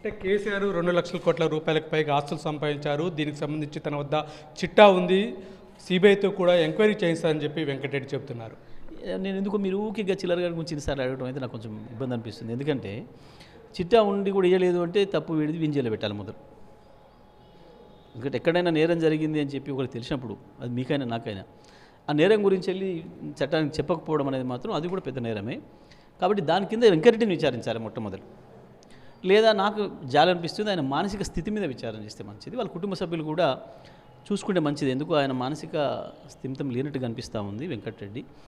అంటే కేసీఆర్ రెండు లక్షల కోట్ల రూపాయలకు పైగా ఆస్తులు సంపాదించారు దీనికి సంబంధించి తన వద్ద చిట్టా ఉంది సిబిఐతో కూడా ఎంక్వైరీ చేయిస్తారని చెప్పి వెంకటరెడ్డి చెబుతున్నారు నేను ఎందుకు మీరు ఊకిగా చిల్లర గారి గురించి ఇన్నిసార్లు అడగడం అయితే నాకు కొంచెం ఇబ్బంది అనిపిస్తుంది ఎందుకంటే చిట్టా ఉండి కూడా ఇవ్వలేదు అంటే తప్పు వీడిది వింజేలో పెట్టాలి మొదలు ఎందుకంటే ఎక్కడైనా నేరం జరిగింది అని చెప్పి ఒకరికి తెలిసినప్పుడు అది మీకైనా నాకైనా ఆ నేరం గురించి వెళ్ళి చట్టానికి చెప్పకపోవడం అనేది మాత్రం అది కూడా పెద్ద నేరమే కాబట్టి దాని కింద వెంకరెడ్డిని విచారించాలి మొట్టమొదలు లేదా నాకు జాలనిపిస్తుంది ఆయన మానసిక స్థితి మీద విచారణ చేస్తే మంచిది వాళ్ళ కుటుంబ సభ్యులు కూడా చూసుకుంటే మంచిది ఎందుకు ఆయన మానసిక స్థిమితం లేనట్టుగా అనిపిస్తూ ఉంది వెంకటరెడ్డి